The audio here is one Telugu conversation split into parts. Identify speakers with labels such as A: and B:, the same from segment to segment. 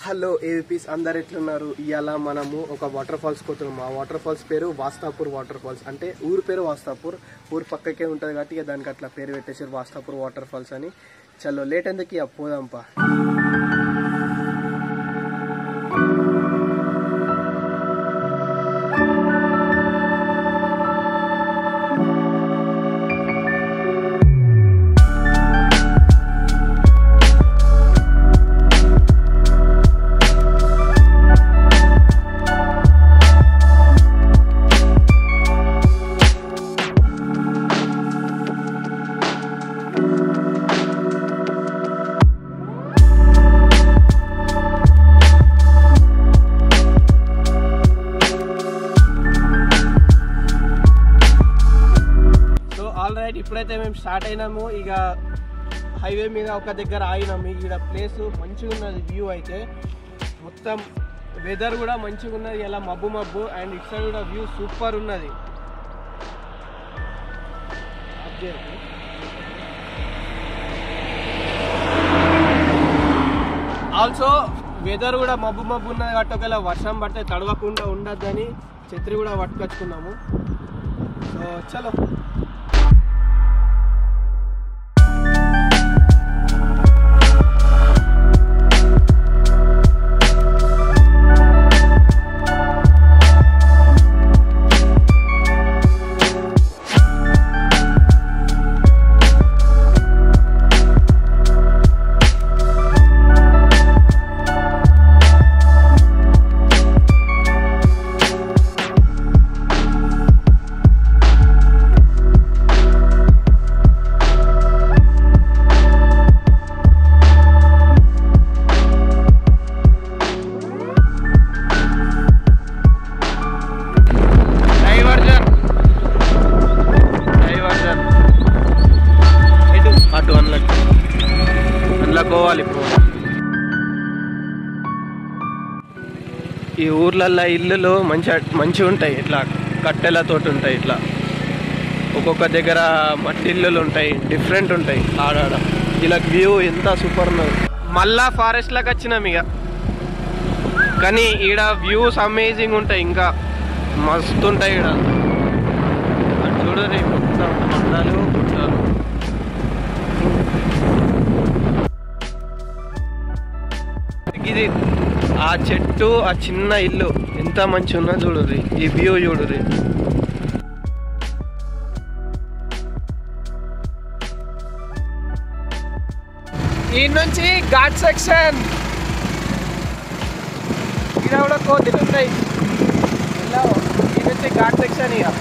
A: హలో ఏవిపీస్ అందరు ఎట్లున్నారు ఇవాళ మనము ఒక వాటర్ ఫాల్స్ పోతున్నాం ఆ వాటర్ ఫాల్స్ పేరు వాస్తాపూర్ వాటర్ ఫాల్స్ అంటే ఊరు పేరు వాస్తాపూర్ ఊరు పక్కకే ఉంటుంది కాబట్టి ఇక దానికి అట్లా పేరు పెట్టేసారు వాస్తాపూర్ వాటర్ ఫాల్స్ అని చలో లేట్ ఎందుకు ఇక పోదాంపా సో ఆల్ రైట్ ఇప్పుడైతే మేము స్టార్ట్ అయినాము ఇక హైవే మీద ఒక దగ్గర ఆగినాము ఇక్కడ ప్లేస్ మంచిగా ఉన్నది వ్యూ అయితే మొత్తం వెదర్ కూడా మంచిగా ఉన్నది ఇలా మబ్బు మబ్బు అండ్ ఇటు సైడ్ కూడా వ్యూ సూపర్ ఉన్నది ఆల్సో వెదర్ కూడా మబ్బు మబ్బు ఉన్నది కాబట్టి ఒకవేళ వర్షం పడితే తడవకుండా ఉండద్దని ఛత్రి కూడా పట్టుకొచ్చుకున్నాము సో చలో డైవర్జన్ డైవర్జన్ ఎటు అటు అందులోకి అందులో పోవాలి ఇప్పుడు ఈ ఊర్లల్లో ఇల్లులు మంచి మంచిగా ఉంటాయి ఇట్లా కట్టెలతోటి ఉంటాయి ఇట్లా ఒక్కొక్క దగ్గర మట్టి ఇల్లులు ఉంటాయి డిఫరెంట్ ఉంటాయి ఆడాడ ఇలా వ్యూ ఎంత సూపర్ ఉన్నది మళ్ళా ఫారెస్ట్ లాగా వచ్చినాం ఇక కానీ ఈడ వ్యూస్ అమేజింగ్ ఉంటాయి ఇంకా మస్తు ఉంటాయి ఈడ అటు చూడరు మొత్తం కొండలు గుట్టలు ఇది ఆ చెట్టు ఆ చిన్న ఇల్లు ఎంత మంచి ఉన్నా చూడుర్రి ఈ వ్యూ చూడుర్రి ఈ నుంచి ఘాట్ సెక్షన్ ఇక్కడ కూడా కోతులు ఉంటాయి వెళ్ళావు ఈ నుంచి ఘాట్ సెక్షన్ ఇక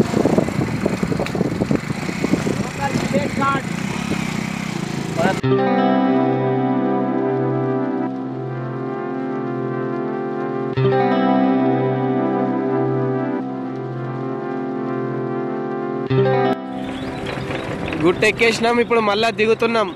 A: గుట్ట ఎక్కేసినాం ఇప్పుడు మళ్ళా దిగుతున్నాం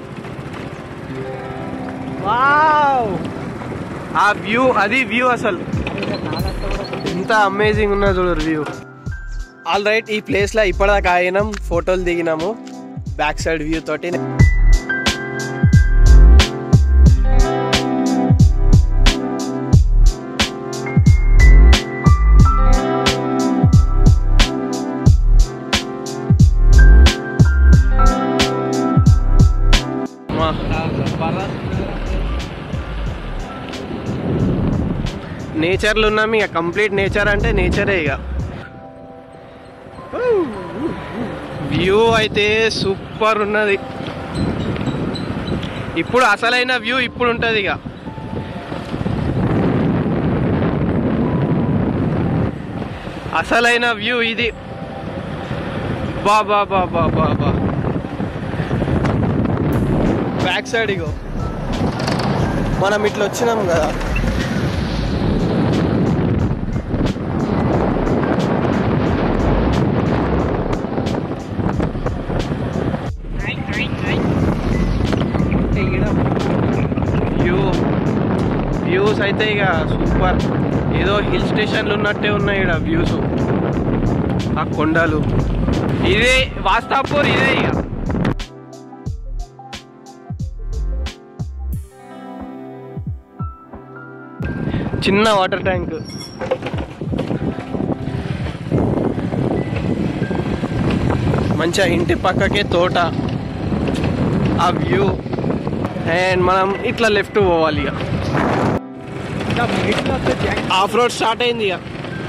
A: వావ్ ఆ వ్యూ అది వ్యూ అసలు ఎంత అమేజింగ్ ఉన్నది చూడరు వ్యూ ఆల్ రైట్ ఈ ప్లేస్ లో ఇప్పటిదాకా ఆగినాం ఫోటోలు దిగినాము బ్యాక్ సైడ్ వ్యూ తోటి నేచర్లో ఉన్నాం ఇక కంప్లీట్ నేచర్ అంటే నేచరే ఇక వ్యూ అయితే సూపర్ ఉన్నది ఇప్పుడు అసలైన వ్యూ ఇప్పుడు ఉంటుంది ఇక అసలైన వ్యూ ఇది బా బా బా బా బా బా బ్యాక్ సైడ్ ఇగో మనం ఇట్లా వచ్చినాం కదా వ్యూ వ్యూస్ అయితే ఇక సూపర్ ఏదో హిల్ స్టేషన్లు ఉన్నట్టే ఉన్నాయి ఇక్కడ వ్యూస్ ఆ కొండలు ఇదే వాస్తాపూర్ ఇదే ఇక చిన్న వాటర్ ట్యాంక్ మంచిగా ఇంటి పక్కకే తోట ఆ వ్యూ అండ్ మనం ఇట్లా లెఫ్ట్ పోవాలి ఇక ఆఫ్ రోడ్ స్టార్ట్ అయింది ఇక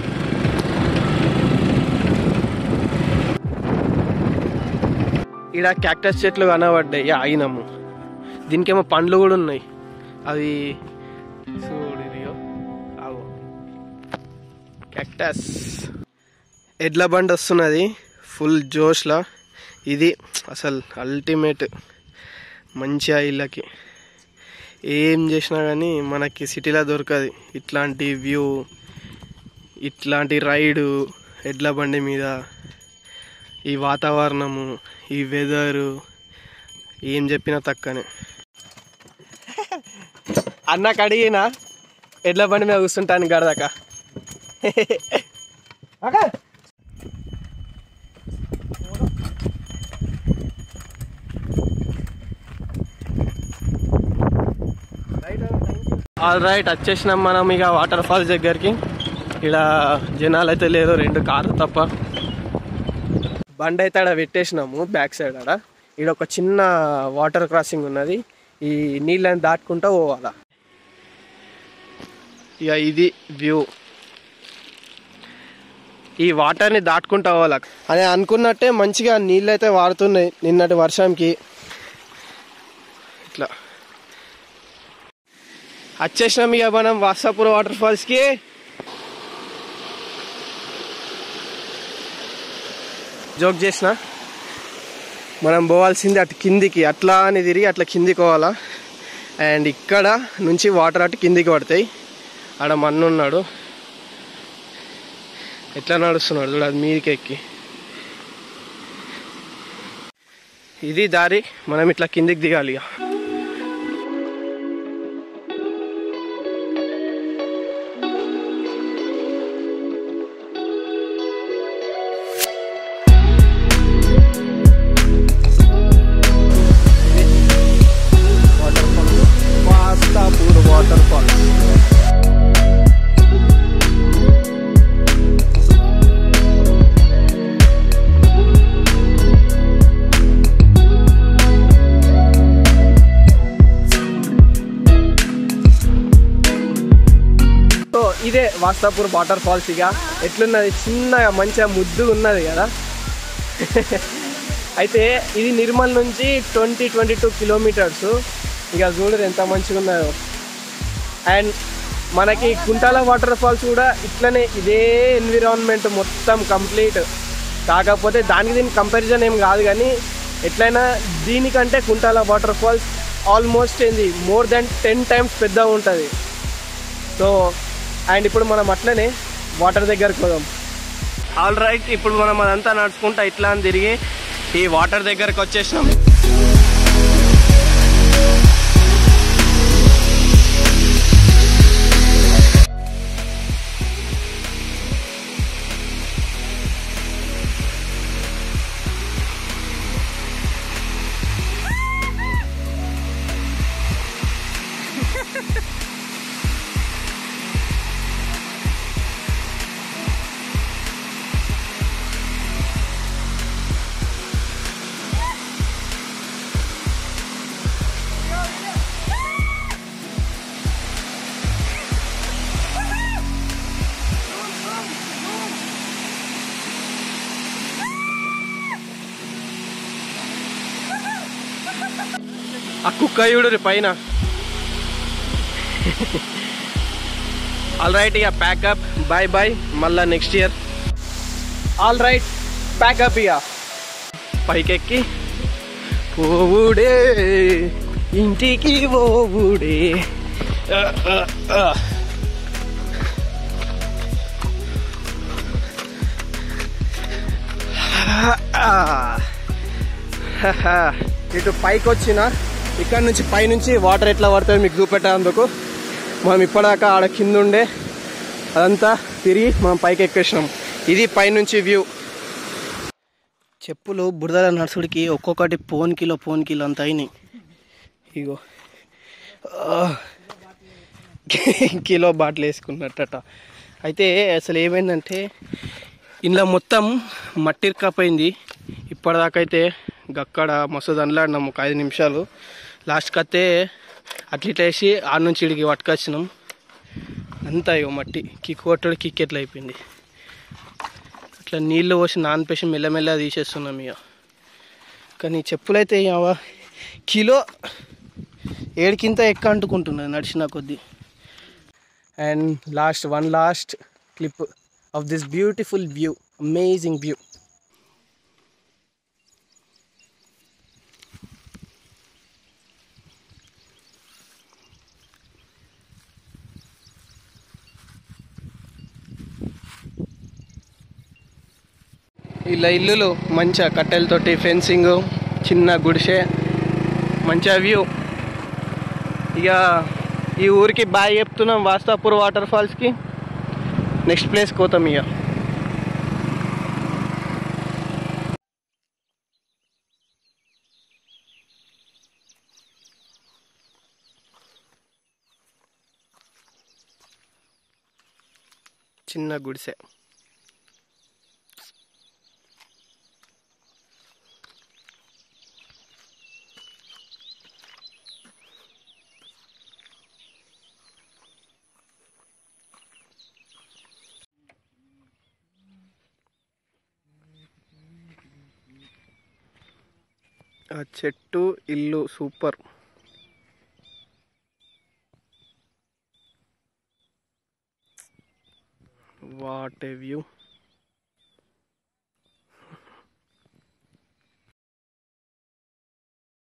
A: ఇక్కడ క్యాక్టస్ చెట్లు కనబడ్డాయి ఆగినాము దీనికేమో పండ్లు కూడా ఉన్నాయి అవి చూడు ఇదిగో ఆగో క్యాక్టస్ ఎడ్ల బండి వస్తున్నది ఫుల్ జోష్లా ఇది అసలు అల్టిమేట్ మంచిగా ఇళ్ళకి ఏం చేసినా కానీ మనకి సిటీలో దొరకదు ఇట్లాంటి వ్యూ ఇట్లాంటి రైడు ఎడ్ల బండి మీద ఈ వాతావరణము ఈ వెదరు ఏం చెప్పినా తక్కనే అన్నకు అడిగినా ఎడ్ల బండి మీద కూర్చుంటాను గడదాకా ఆల్ రైట్ వచ్చేసినాం మనం ఇక వాటర్ ఫాల్స్ దగ్గరికి ఇక్కడ జనాలు అయితే లేరు రెండు కార్లు తప్ప బండి అయితే ఆడ పెట్టేసినాము బ్యాక్ సైడ్ ఆడ ఇక్కడ ఒక చిన్న వాటర్ క్రాసింగ్ ఉన్నది ఈ నీళ్ళని దాటుకుంటూ పోవాలా ఇక ఇది వ్యూ ఈ వాటర్ని దాటుకుంటూ పోవాలా అని అనుకున్నట్టే మంచిగా నీళ్ళు అయితే వాడుతున్నాయి నిన్నటి వర్షంకి ఇట్లా వచ్చేసినాం ఇక మనం వాసాపూర్ వాటర్ ఫాల్స్కి జోక్ చేసిన మనం పోవాల్సింది అటు కిందికి అట్లా అని తిరిగి అట్లా కిందికి పోవాలా అండ్ ఇక్కడ నుంచి వాటర్ అటు కిందికి పడతాయి ఆడ మన్ను ఉన్నాడు ఎట్లా నడుస్తున్నాడు చూడు అది మీదికి ఎక్కి ఇది దారి మనం ఇట్లా కిందికి దిగాలి ఇక water falls Vastapur water falls so ఇదే వాస్తాపూర్ వాటర్ ఫాల్స్ ఇక ఎట్లున్నది చిన్నగా మంచిగా ముద్దు ఉన్నది కదా అయితే ఇది నిర్మల్ నుంచి ట్వంటీ ట్వంటీ టూ కిలోమీటర్స్ ఇక చూడరు ఎంత మంచిగా ఉన్నదో అండ్ మనకి కుంటాల వాటర్ ఫాల్స్ కూడా ఇట్లనే ఇదే ఎన్విరాన్మెంట్ మొత్తం కంప్లీట్ కాకపోతే దానికి దీనికి కంపారిజన్ ఏం కాదు కానీ ఎట్లయినా దీనికంటే కుంటాల వాటర్ ఫాల్స్ ఆల్మోస్ట్ ఏంది మోర్ దెన్ టెన్ టైమ్స్ పెద్దగా ఉంటుంది సో అండ్ ఇప్పుడు మనం అట్లనే వాటర్ దగ్గరకు పోదాం ఆల్ రైట్ ఇప్పుడు మనం అదంతా నడుచుకుంటా ఇట్లా అని తిరిగి ఈ వాటర్ దగ్గరకు వచ్చేసినాం ఆ కుక్క చూడు పైన ఆల్ రైట్ ఇక ప్యాకప్ బాయ్ బాయ్ మళ్ళా next year all right pack up ఇక పైకెక్కి పోవుడే ఇంటికి పోవుడే ఆ, ఆ, ఆ. ఇటు పైకి వచ్చిన ఇక్కడ నుంచి పైనుంచి వాటర్ ఎట్లా పడుతుంది మీకు చూపెట్టేందుకు మనం ఇప్పటిదాకా ఆడ కింద ఉండే అదంతా తిరిగి మనం పైకి ఎక్కేసినాం ఇది పైనుంచి వ్యూ చెప్పులు బురదల నడుచుడికి ఒక్కొక్కటి పోన్ కిలో పోన్ కిలో అంత అయినాయి ఇగో ఆ.
B: కిలో బాటిల్ వేసుకున్నట్టట అయితే అసలు ఏమైందంటే ఇంట్లో మొత్తం మట్టి ఇరకపోయింది ఇప్పటిదాకా అయితే గక్కడ మస్తు దండలాడినాం ఒక ఐదు నిమిషాలు లాస్ట్కి అయితే అట్లిట్ వేసి ఆడ నుంచి ఇడికి పట్టుకొచ్చినాం అంతా ఇక మట్టి కిక్ కొట్టడు కిక్ ఎట్లా అయిపోయింది అట్లా నీళ్ళు పోసి నానపేసి మెల్లమెల్ల తీసేస్తున్నాం ఇక కానీ చెప్పులైతే ఇక కిలో ఏడికింత ఎక్క అంటుకుంటున్నది నడిచిన కొద్దీ and last one last clip of this beautiful view amazing view
A: ఇలా ఇల్లులు మంచిగా కట్టెలతోటి ఫెన్సింగ్ చిన్న గుడిసె మంచిగా వ్యూ ఇక ఈ ఊరికి బాయ్ చెప్తున్నాం వాస్తాపూర్ వాటర్ ఫాల్స్కి నెక్స్ట్ ప్లేస్ పోతాం ఇక చిన్న గుడిసె ఆ చెట్టు ఇల్లు సూపర్ వాట్ ఏ వ్యూ